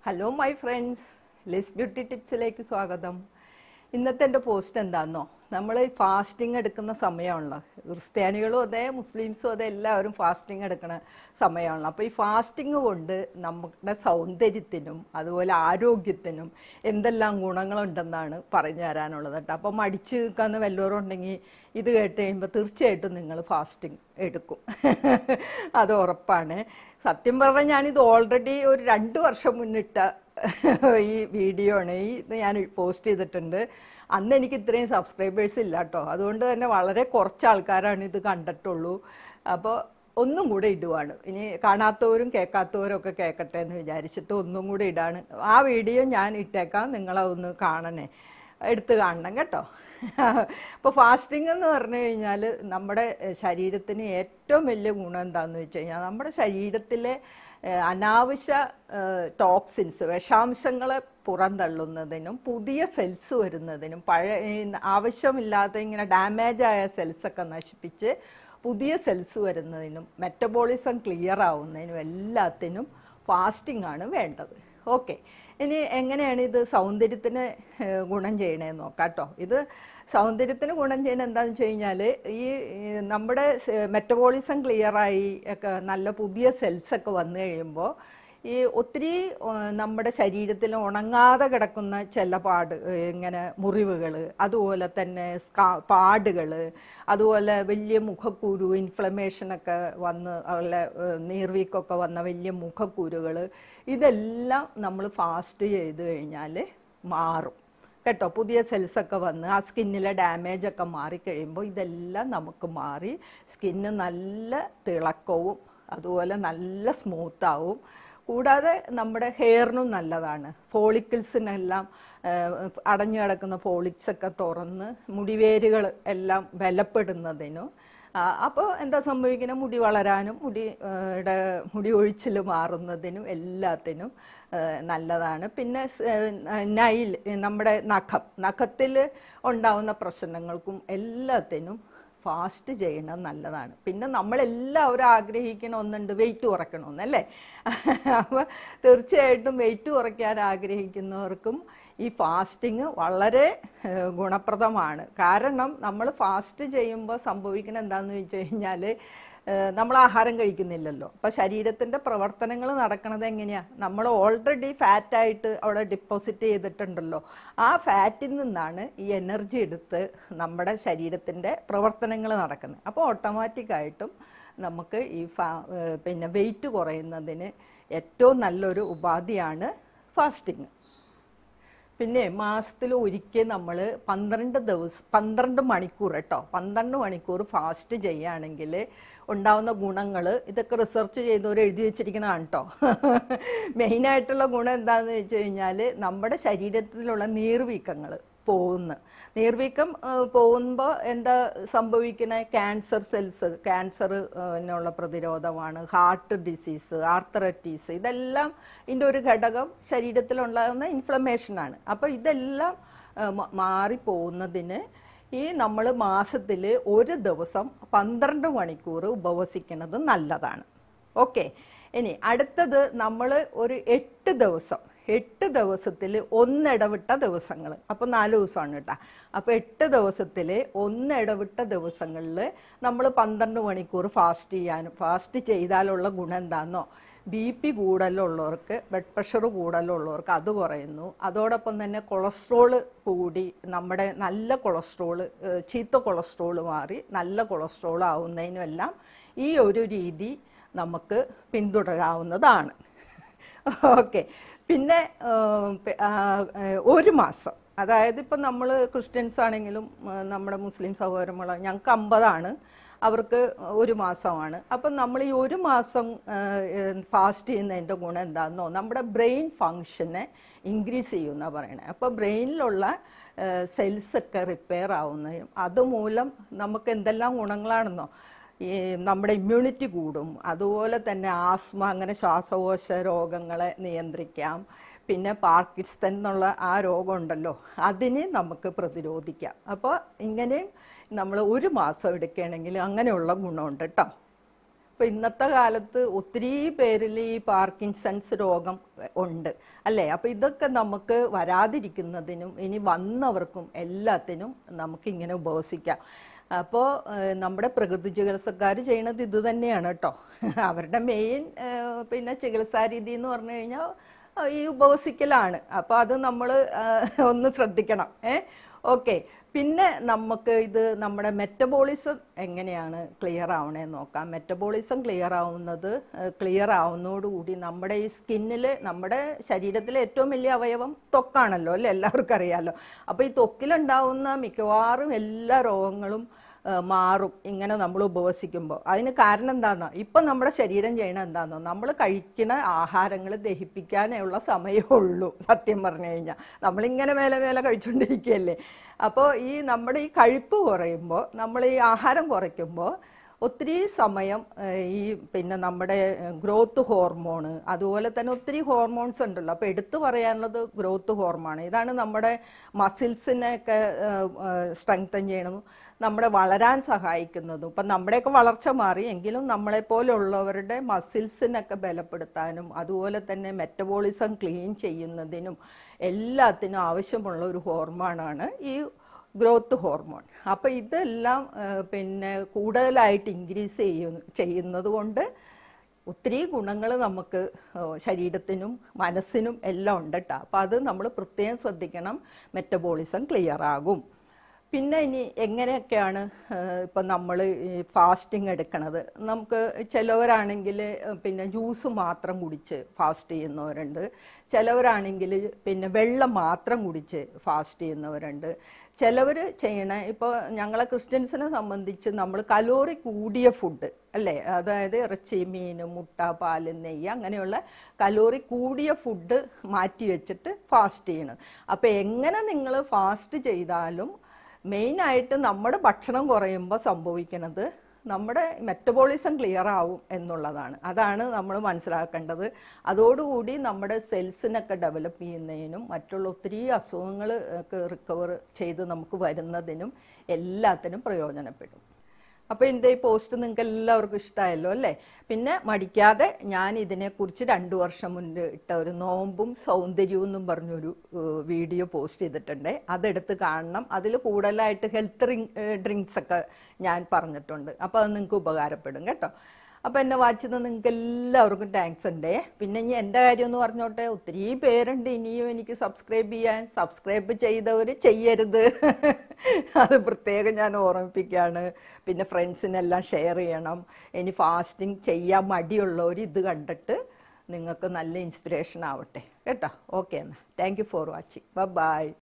hello my friends Liz beauty ടിപ്സിലേക്ക് സ്വാഗതം ഇന്നത്തെ എൻ്റെ പോസ്റ്റ് എന്താണെന്നോ നമ്മൾ ഫാസ്റ്റിംഗ് എടുക്കുന്ന സമയമാണല്ലോ ക്രിസ്ത്യാനികളും അതെ മുസ്ലിംസും അതെ എല്ലാവരും ഫാസ്റ്റിംഗ് എടുക്കുന്ന സമയമാണല്ലോ അപ്പോൾ ഈ ഫാസ്റ്റിംഗ് കൊണ്ട് നമ്മുടെ സൗന്ദര്യത്തിനും അതുപോലെ ആരോഗ്യത്തിനും എന്തെല്ലാം ഗുണങ്ങളുണ്ടെന്നാണ് പറഞ്ഞു തരാനുള്ളത് കേട്ടോ അപ്പോൾ മടിച്ച് നിൽക്കാന്ന് വല്ലവരും ഉണ്ടെങ്കിൽ ഇത് കേട്ട് കഴിയുമ്പോൾ തീർച്ചയായിട്ടും നിങ്ങൾ ഫാസ്റ്റിംഗ് എടുക്കും അത് ഉറപ്പാണ് സത്യം പറഞ്ഞാൽ ഞാനിത് ഓൾറെഡി ഒരു രണ്ട് വർഷം മുന്നിട്ട ഈ വീഡിയോ ആണ് ഈ ഇത് ഞാൻ പോസ്റ്റ് ചെയ്തിട്ടുണ്ട് അന്ന് എനിക്ക് ഇത്രയും സബ്സ്ക്രൈബേഴ്സ് ഇല്ല കേട്ടോ അതുകൊണ്ട് തന്നെ വളരെ കുറച്ച് ആൾക്കാരാണ് ഇത് കണ്ടിട്ടുള്ളൂ അപ്പോൾ ഒന്നും കൂടെ ഇടുവാണ് ഇനി കാണാത്തവരും കേൾക്കാത്തവരും ഒക്കെ കേൾക്കട്ടെ എന്ന് വിചാരിച്ചിട്ട് ഒന്നും കൂടെ ഇടാണ് ആ വീഡിയോ ഞാൻ ഇട്ടേക്കാം നിങ്ങളതൊന്ന് കാണണേ എടുത്ത് കാണണം കേട്ടോ അപ്പോൾ ഫാസ്റ്റിംഗ് എന്ന് പറഞ്ഞു കഴിഞ്ഞാൽ നമ്മുടെ ശരീരത്തിന് ഏറ്റവും വലിയ ഗുണം എന്താണെന്ന് വെച്ച് കഴിഞ്ഞാൽ നമ്മുടെ ശരീരത്തിലെ ഏഹ്, അനാവശ്യ ടോക്സിൻസ് വിഷാംശങ്ങളെ പുറന്തള്ളുന്നതിനും പുതിയ സെൽസ് വരുന്നതിനും പഴയ ഈ ആവശ്യമില്ലാത്ത ഇങ്ങനെ ഡാമേജ് ആയ സെൽസൊക്കെ നശിപ്പിച്ച് പുതിയ സെൽസ് വരുന്നതിനും മെറ്റബോളിസം ക്ലിയർ ആവുന്നതിനും എല്ലാത്തിനും ഫാസ്റ്റിംഗ് ആണ് വേണ്ടത് ഓക്കെ ഇനി എങ്ങനെയാണ് ഇത് സൗന്ദര്യത്തിന് ഏഹ്, ഗുണം ചെയ്യണേന്ന് നോക്കാം കേട്ടോ ഇത് സൗന്ദര്യത്തിന് ഗുണം ചെയ്യണത് എന്താണെന്ന് വെച്ച് കഴിഞ്ഞാൽ ഈ ഈ നമ്മുടെ മെറ്റബോളിസം ക്ലിയറായി ഒക്കെ നല്ല പുതിയ സെൽസ് ഒക്കെ വന്നു കഴിയുമ്പോൾ ഈ ഒത്തിരി ഏഹ്, നമ്മുടെ ശരീരത്തിൽ ഉണങ്ങാതെ കിടക്കുന്ന ചില പാട് ഏഹ്, ഇങ്ങനെ മുറിവുകൾ അതുപോലെ തന്നെ സ്കാ പാടുകൾ അതുപോലെ വലിയ മുഖക്കുരു ഇൻഫ്ലമേഷനൊക്കെ വന്ന് അതുപോലെ ഏഹ്, നീർവീക്കൊക്കെ വന്ന വലിയ മുഖക്കുരുകൾ ഇതെല്ലാം നമ്മൾ ഫാസ്റ്റ് ചെയ്ത് കഴിഞ്ഞാൽ മാറും കേട്ടോ പുതിയ സെൽസ് ഒക്കെ വന്ന് ആ സ്കിന്നിലെ ഡാമേജ് ഒക്കെ മാറിക്കഴിയുമ്പോൾ ഇതെല്ലാം നമുക്ക് മാറി സ്കിന്ന് നല്ല തിളക്കവും അതുപോലെ നല്ല സ്മൂത്ത് ആവും കൂടാതെ നമ്മുടെ ഹെയറിനും നല്ലതാണ് ഫോളിക്കിൾസിനെല്ലാം അടഞ്ഞു കിടക്കുന്ന ഫോളിക്സ് ഒക്കെ തുറന്ന് മുടിവേരുകൾ എല്ലാം ബലപ്പെടുന്നതിനും അപ്പോൾ എന്താ സംഭവിക്കുന്നത് മുടി വളരാനും മുടി ആ, ടെ മുടി ഒഴിച്ചിൽ മാറുന്നതിനും എല്ലാത്തിനും ആ, നല്ലതാണ് പിന്നെ സ്- ആ, നൈൽ നമ്മുടെ നഖം നഖത്തിൽ ഉണ്ടാവുന്ന പ്രശ്നങ്ങൾക്കും എല്ലാത്തിനും ഫാസ്റ്റ് ചെയ്യണത് നല്ലതാണ് പിന്നെ നമ്മളെല്ലാവരും ആഗ്രഹിക്കണ ഒന്നുണ്ട് വെയിറ്റ് കുറയ്ക്കണമെന്ന് അല്ലേ അപ്പോൾ തീർച്ചയായിട്ടും വെയിറ്റ് കുറയ്ക്കാൻ ആഗ്രഹിക്കുന്നവർക്കും ഈ ഫാസ്റ്റിങ് വളരെ ഏഹ്, ഗുണപ്രദമാണ് കാരണം നമ്മൾ ഫാസ്റ്റ് ചെയ്യുമ്പോൾ സംഭവിക്കുന്നത് എന്താണെന്ന് വെച്ച് കഴിഞ്ഞാൽ നമ്മൾ ആഹാരം കഴിക്കുന്നില്ലല്ലോ അപ്പോൾ ശരീരത്തിൻ്റെ പ്രവർത്തനങ്ങൾ നടക്കുന്നത് എങ്ങനെയാണ് നമ്മൾ ഓൾറെഡി ഫാറ്റായിട്ട് അവിടെ ഡിപ്പോസിറ്റ് ചെയ്തിട്ടുണ്ടല്ലോ ആ ഫാറ്റിൽ നിന്നാണ് ഈ എനർജി എടുത്ത് നമ്മുടെ ശരീരത്തിൻ്റെ പ്രവർത്തനങ്ങൾ നടക്കുന്നത് അപ്പോൾ ഓട്ടോമാറ്റിക്കായിട്ടും നമുക്ക് ഈ ഫാ ഏഹ് പിന്നെ വെയിറ്റ് കുറയുന്നതിന് ഏറ്റവും നല്ലൊരു ഉപാധിയാണ് ഫാസ്റ്റിങ് പിന്നെ മാസത്തിൽ ഒരിക്കൽ നമ്മൾ പന്ത്രണ്ട് ദിവസം പന്ത്രണ്ട് മണിക്കൂർ കേട്ടോ പന്ത്രണ്ട് മണിക്കൂർ ഫാസ്റ്റ് ചെയ്യുകയാണെങ്കിൽ ഉണ്ടാവുന്ന ഗുണങ്ങൾ ഇതൊക്കെ റിസർച്ച് ചെയ്തവർ എഴുതി വെച്ചിരിക്കണതാണ് കേട്ടോ മെയിനായിട്ടുള്ള ഗുണം എന്താണെന്ന് വെച്ച് കഴിഞ്ഞാൽ നമ്മുടെ ശരീരത്തിലുള്ള നീർവീക്കങ്ങൾ പോകുന്നു നീർവീക്കം പോകുമ്പോൾ എന്താ സംഭവിക്കണേ ക്യാൻസർ സെൽസ് ക്യാൻസറിനുള്ള പ്രതിരോധമാണ് ഹാർട്ട് ഡിസീസ് ആർത്തറൈറ്റീസ് ഇതെല്ലാം ഇതിൻ്റെ ഒരു ഘടകം ശരീരത്തിലുണ്ടാകുന്ന ഇൻഫ്ലമേഷനാണ് അപ്പോൾ ഇതെല്ലാം ആ, മ- മാറിപ്പോകുന്നതിന് ഈ നമ്മൾ മാസത്തിൽ ഒരു ദിവസം പന്ത്രണ്ട് മണിക്കൂർ ഉപവസിക്കുന്നത് നല്ലതാണ് ഓക്കെ ഇനി അടുത്തത് നമ്മൾ ഒരു എട്ട് ദിവസം എട്ട് ദിവസത്തിൽ ഒന്നിടവിട്ട ദിവസങ്ങൾ അപ്പോൾ നാല് ദിവസമാണ് കേട്ടോ അപ്പോൾ എട്ട് ദിവസത്തിൽ ഒന്നിടവിട്ട ദിവസങ്ങളിൽ നമ്മൾ പന്ത്രണ്ട് മണിക്കൂർ ഫാസ്റ്റ് ചെയ്യാനും ഫാസ്റ്റ് ചെയ്താലുള്ള ഗുണം എന്താണെന്നോ ബി പി കൂടുതലുള്ളവർക്ക് ബ്ലഡ് പ്രഷർ കൂടുതലുള്ളവർക്ക് അത് കുറയുന്നു അതോടൊപ്പം തന്നെ കൊളസ്ട്രോള് കൂടി നമ്മുടെ നല്ല കൊളസ്ട്രോള് ഏഹ് ചീത്ത കൊളസ്ട്രോള് മാറി നല്ല കൊളസ്ട്രോൾ ആവുന്നതിനുമെല്ലാം ഈ ഒരു രീതി നമുക്ക് പിന്തുടരാവുന്നതാണ് ഓക്കെ പിന്നെ ഏം, പി- ആ, ഏ, ഒരു മാസം അതായത് ഇപ്പം നമ്മൾ ക്രിസ്ത്യൻസ് ആണെങ്കിലും ഏ, നമ്മുടെ മുസ്ലിം സഹോദരങ്ങൾ ഞങ്ങൾക്ക് അമ്പതാണ് അവർക്ക് ഒരു മാസമാണ് അപ്പം നമ്മൾ ഈ ഒരു മാസം ഫാസ്റ്റ് ചെയ്യുന്നതിൻ്റെ ഗുണം എന്താണെന്നോ നമ്മുടെ ബ്രെയിൻ ഫങ്ഷനെ ഇൻക്രീസ് ചെയ്യുമെന്നാണ് പറയണത് അപ്പോൾ ബ്രെയിനിലുള്ള സെൽസ് ഒക്കെ റിപ്പയർ ആവുന്നതിനും അതുമൂലം നമുക്ക് എന്തെല്ലാം ഗുണങ്ങളാണെന്നോ ഈ നമ്മുടെ ഇമ്മ്യൂണിറ്റി കൂടും അതുപോലെ തന്നെ ആസ്മ അങ്ങനെ ശ്വാസകോശ രോഗങ്ങളെ നിയന്ത്രിക്കാം പിന്നെ പാർക്കിൻസൺ എന്നുള്ള ആ രോഗമുണ്ടല്ലോ അതിനെ നമുക്ക് പ്രതിരോധിക്കാം അപ്പോൾ ഇങ്ങനെ നമ്മൾ ഒരു മാസം എടുക്കുകയാണെങ്കിൽ അങ്ങനെയുള്ള ഗുണമുണ്ട് കേട്ടോ ഇപ്പൊ ഇന്നത്തെ കാലത്ത് ഒത്തിരി പേരിൽ ഈ പാർക്കിൻസൺസ് രോഗം ഉണ്ട് അല്ലേ അപ്പൊ ഇതൊക്കെ നമുക്ക് വരാതിരിക്കുന്നതിനും ഇനി വന്നവർക്കും എല്ലാത്തിനും നമുക്ക് ഇങ്ങനെ ഉപവസിക്കാം അപ്പോൾ നമ്മുടെ പ്രകൃതി ചികിത്സക്കാർ ചെയ്യണത് ഇത് തന്നെയാണ് കേട്ടോ അവരുടെ മെയിൻ പിന്നെ ചികിത്സാ രീതി എന്ന് പറഞ്ഞു കഴിഞ്ഞാൽ ഈ ഉപവസിക്കലാണ് അപ്പോൾ അത് നമ്മൾ ഒന്ന് ശ്രദ്ധിക്കണം ഏ ഓക്കെ പിന്നെ നമുക്ക് ഇത് നമ്മുടെ മെറ്റബോളിസം എങ്ങനെയാണ് ക്ലിയർ ആവണേന്ന് നോക്കാം മെറ്റബോളിസം ക്ലിയർ ആവുന്നത് ക്ലിയർ ആവുന്നതോടുകൂടി നമ്മുടെ ഈ സ്കിന്നിൽ നമ്മുടെ ശരീരത്തിലെ ഏറ്റവും വലിയ അവയവം ത്വക്കാണല്ലോ അല്ലേ എല്ലാവർക്കും അറിയാമല്ലോ അപ്പോൾ ഈ ത്വക്കിലുണ്ടാവുന്ന മിക്കവാറും എല്ലാ രോഗങ്ങളും ആ, മാറും ഇങ്ങനെ നമ്മൾ ഉപവസിക്കുമ്പോൾ അതിന് കാരണം എന്താണെന്നോ ഇപ്പം നമ്മുടെ ശരീരം ചെയ്യണ എന്താണെന്നോ നമ്മൾ കഴിക്കുന്ന ആഹാരങ്ങൾ ദഹിപ്പിക്കാനുള്ള സമയമേ ഉള്ളൂ സത്യം പറഞ്ഞു കഴിഞ്ഞാൽ നമ്മളിങ്ങനെ മേലെ മേലെ കഴിച്ചുകൊണ്ടിരിക്കുകയല്ലേ അപ്പോൾ ഈ നമ്മുടെ ഈ കഴിപ്പ് കുറയുമ്പോൾ നമ്മൾ ഈ ആഹാരം കുറയ്ക്കുമ്പോൾ ഒത്തിരി സമയം ഏഹ്, ഈ പിന്നെ നമ്മുടെ ഗ്രോത്ത് ഹോർമോണ് അതുപോലെ തന്നെ ഒത്തിരി ഹോർമോൺസ് ഉണ്ടല്ലോ അപ്പോൾ എടുത്തു പറയാനുള്ളത് ഗ്രോത്ത് ഹോർമോൺ ഇതാണ് നമ്മുടെ മസിൽസിനെയൊക്കെ സ്ട്രെങ്തൻ ചെയ്യണം നമ്മുടെ വളരാൻ സഹായിക്കുന്നതും ഇപ്പം നമ്മുടെയൊക്കെ വളർച്ച മാറി എങ്കിലും നമ്മളെപ്പോലുള്ളവരുടെ മസിൽസിനൊക്കെ ബലപ്പെടുത്താനും അതുപോലെ തന്നെ മെറ്റബോളിസം ക്ലീൻ ചെയ്യുന്നതിനും എല്ലാത്തിനും ആവശ്യമുള്ള ഒരു ഹോർമോണാണ് ഈ ഗ്രോത്ത് ഹോർമോൺ അപ്പോൾ ഇതെല്ലാം ആ, പിന്നെ കൂടുതലായിട്ട് ഇൻക്രീസ് ചെയ്യുന്ന ചെയ്യുന്നത് കൊണ്ട് ഒത്തിരി ഗുണങ്ങൾ നമുക്ക് ആ, ശരീരത്തിനും മനസ്സിനും എല്ലാം ഉണ്ട് കേട്ടോ അപ്പോൾ അത് നമ്മൾ പ്രത്യേകം ശ്രദ്ധിക്കണം മെറ്റബോളിസം ക്ലിയർ ആകും പിന്നെ ഇനി എങ്ങനെയൊക്കെയാണ് ഇപ്പം നമ്മൾ ഈ ഫാസ്റ്റിംഗ് എടുക്കണത് നമുക്ക് ചിലവരാണെങ്കിൽ പിന്നെ ജ്യൂസ് മാത്രം കുടിച്ച് ഫാസ്റ്റ് ചെയ്യുന്നവരുണ്ട് ചിലവരാണെങ്കിൽ പിന്നെ വെള്ളം മാത്രം കുടിച്ച് ഫാസ്റ്റ് ചെയ്യുന്നവരുണ്ട് ചിലവർ ചെയ്യണ ഇപ്പോൾ ഞങ്ങളെ ക്രിസ്ത്യൻസിനെ സംബന്ധിച്ച് നമ്മൾ കലോറി കൂടിയ ഫുഡ് അല്ലേ അതായത് ഇറച്ചി മീൻ മുട്ട പാല് നെയ്യ് അങ്ങനെയുള്ള കലോറി കൂടിയ ഫുഡ് മാറ്റി വെച്ചിട്ട് ഫാസ്റ്റ് ചെയ്യണം അപ്പോൾ എങ്ങനെ നിങ്ങൾ ഫാസ്റ്റ് ചെയ്താലും മെയിനായിട്ട് നമ്മുടെ ഭക്ഷണം കുറയുമ്പോൾ സംഭവിക്കുന്നത് നമ്മുടെ മെറ്റബോളിസം ക്ലിയർ ആവും എന്നുള്ളതാണ് അതാണ് നമ്മൾ മനസ്സിലാക്കേണ്ടത് അതോടുകൂടി നമ്മുടെ സെൽസിനൊക്കെ ഡെവലപ്പ് ചെയ്യുന്നതിനും മറ്റുള്ള ഒത്തിരി അസുഖങ്ങൾ റിക്കവർ ചെയ്ത് നമുക്ക് വരുന്നതിനും എല്ലാത്തിനും പ്രയോജനപ്പെടും അപ്പോൾ എൻ്റെ ഈ പോസ്റ്റ് നിങ്ങൾക്ക് എല്ലാവർക്കും ഇഷ്ടമായല്ലോ അല്ലേ പിന്നെ മടിക്കാതെ ഞാൻ ഇതിനെക്കുറിച്ച് രണ്ടു വർഷം മുൻപ് ഇട്ട ഒരു നോമ്പും സൗന്ദര്യവും എന്നും പറഞ്ഞൊരു ഏഹ്, വീഡിയോ പോസ്റ്റ് ചെയ്തിട്ടുണ്ട് അതെടുത്ത് കാണണം അതിൽ കൂടുതലായിട്ട് ഹെൽത്ത് ഡ്രിങ്ക്സ് ഒക്കെ ഞാൻ പറഞ്ഞിട്ടുണ്ട് അപ്പോൾ അത് നിങ്ങൾക്ക് ഉപകാരപ്പെടും കേട്ടോ അപ്പോൾ എന്നെ വായിച്ചത് നിങ്ങൾക്ക് എല്ലാവർക്കും താങ്ക്സ് ഉണ്ട് പിന്നെ ഇനി എൻ്റെ കാര്യം എന്ന് പറഞ്ഞോട്ടെ ഒത്തിരി പേരുണ്ട് ഇനിയും എനിക്ക് സബ്സ്ക്രൈബ് ചെയ്യാൻ സബ്സ്ക്രൈബ് ചെയ്തവർ ചെയ്യരുത് അത് പ്രത്യേകം ഞാൻ ഓർമ്മിപ്പിക്കുകയാണ് പിന്നെ ഫ്രണ്ട്സിനെല്ലാം ഷെയർ ചെയ്യണം ഇനി ഫാസ്റ്റിംഗ് ചെയ്യാൻ മടിയുള്ളവർ ഇത് കണ്ടിട്ട് നിങ്ങൾക്ക് നല്ല ഇൻസ്പിറേഷൻ ആവട്ടെ കേട്ടോ ഓക്കെ എന്നാൽ thank you for watching by